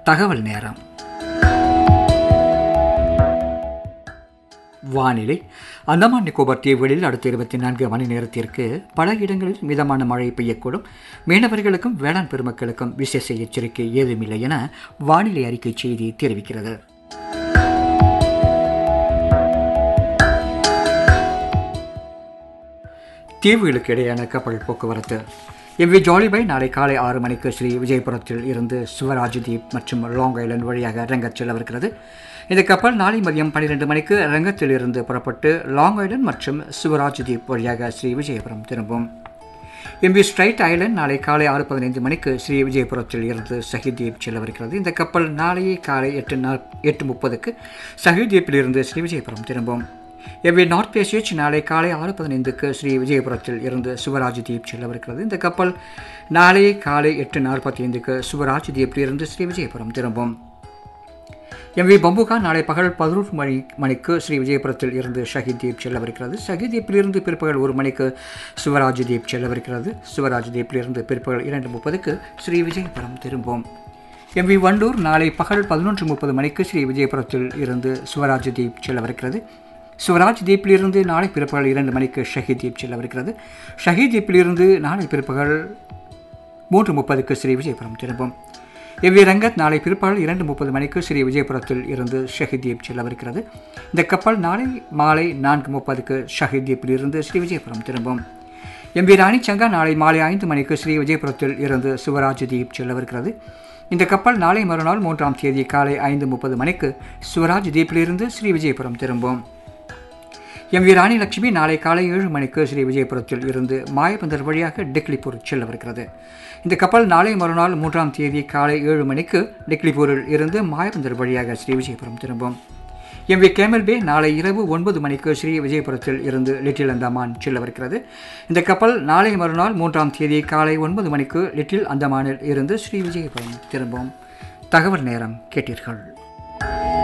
தகவல் நேரம் வானிலை அந்தமான் நிக்கோபார் தீவுகளில் அடுத்த இருபத்தி நான்கு மணி நேரத்திற்கு பல இடங்களில் மிதமான மழை பெய்யக்கூடும் மீனவர்களுக்கும் வேளாண் பெருமக்களுக்கும் விசேஷ எச்சரிக்கை ஏதுமில்லை என வானிலை அறிக்கை செய்தி தெரிவிக்கிறது தீவுகளுக்கு இடையேயான கப்பல் போக்குவரத்து எவ்வி ஜாலிபை நாளை காலை ஆறு மணிக்கு ஸ்ரீ விஜயபுரத்தில் இருந்து சிவராஜ் தீப் மற்றும் லாங் ஐலண்ட் வழியாக ரங்கத் செல்லவிருக்கிறது இந்த கப்பல் நாளை மதியம் பன்னிரெண்டு மணிக்கு ரங்கத்தில் இருந்து புறப்பட்டு லாங் ஐலண்ட் மற்றும் சிவராஜ் தீப் வழியாக ஸ்ரீ விஜயபுரம் திரும்பும் எம்பி ஸ்ட்ரைட் ஐலண்ட் நாளை காலை ஆறு பதினைந்து மணிக்கு ஸ்ரீ விஜயபுரத்தில் இருந்து சஹிதீப் செல்லவிருக்கிறது இந்த கப்பல் நாளையே காலை எட்டு நாள் எட்டு முப்பதுக்கு சஹிதீப்பில் இருந்து ஸ்ரீ விஜயபுரம் திரும்பும் எவ்வி நார்த் பேசேஜ் நாளை காலை ஆறு பதினைந்துக்கு ஸ்ரீ விஜயபுரத்தில் இருந்து சிவராஜ் தீப் செல்லவிருக்கிறது இந்த கப்பல் நாளை காலை எட்டு நாற்பத்தி ஐந்துக்கு சிவராஜ் தீப்பில் இருந்து ஸ்ரீ விஜயபுரம் திரும்பும் எம்வி பம்புகா நாளை பகல் பதினொன்று மணி மணிக்கு ஸ்ரீ விஜயபுரத்தில் இருந்து ஷஹீத் தீப் செல்லவிருக்கிறது ஷஹீத் தீப்பிலிருந்து பிற்பகல் ஒரு மணிக்கு சிவராஜ் தீப் செல்லவிருக்கிறது சிவராஜ் தீப்பிலிருந்து பிற்பகல் இரண்டு முப்பதுக்கு ஸ்ரீ விஜயபுரம் திரும்பும் எம்வி வண்டூர் நாளை பகல் பதினொன்று முப்பது மணிக்கு ஸ்ரீ விஜயபுரத்தில் இருந்து சிவராஜ் தீப் செல்லவிருக்கிறது சிவராஜ் தீப்பிலிருந்து நாளை பிற்பகல் இரண்டு மணிக்கு ஷஹீத் தீப் செல்லவிருக்கிறது ஷஹீத் தீப்பிலிருந்து நாளை பிற்பகல் மூன்று முப்பதுக்கு ஸ்ரீ விஜயபுரம் திரும்பும் எவ்வி ரங்கத் நாளை பிற்பகல் இரண்டு முப்பது மணிக்கு ஸ்ரீ விஜயபுரத்தில் இருந்து ஷஹிதீப் செல்லவிருக்கிறது இந்த கப்பல் நாளை மாலை நான்கு முப்பதுக்கு ஷஹிதீப்பில் இருந்து ஸ்ரீ விஜயபுரம் திரும்பும் எம்பி ராணிச்சங்கா நாளை மாலை ஐந்து மணிக்கு ஸ்ரீ விஜயபுரத்தில் இருந்து சிவராஜ் தீப் செல்லவிருக்கிறது இந்த கப்பல் நாளை மறுநாள் மூன்றாம் தேதி காலை ஐந்து முப்பது மணிக்கு சிவராஜ் தீப்பிலிருந்து ஸ்ரீ விஜயபுரம் திரும்பும் எம் வி ராணி லட்சுமி நாளை காலை ஏழு மணிக்கு ஸ்ரீ விஜயபுரத்தில் இருந்து மாயபந்தர் வழியாக டெக்லிபூர் செல்லவிருக்கிறது இந்த கப்பல் நாளை மறுநாள் மூன்றாம் தேதி காலை ஏழு மணிக்கு டெக்லிபூரில் இருந்து மாயபந்தர் வழியாக ஸ்ரீ விஜயபுரம் திரும்பும் எம் வி கேமல் பே நாளை இரவு ஒன்பது மணிக்கு ஸ்ரீ விஜயபுரத்தில் இருந்து லிட்டில் அந்தமான் செல்லவிருக்கிறது இந்த கப்பல் நாளை மறுநாள் மூன்றாம் தேதி காலை ஒன்பது மணிக்கு லிட்டில் அந்தமானில் இருந்து ஸ்ரீ விஜயபுரம் திரும்பும் தகவல் நேரம் கேட்டீர்கள்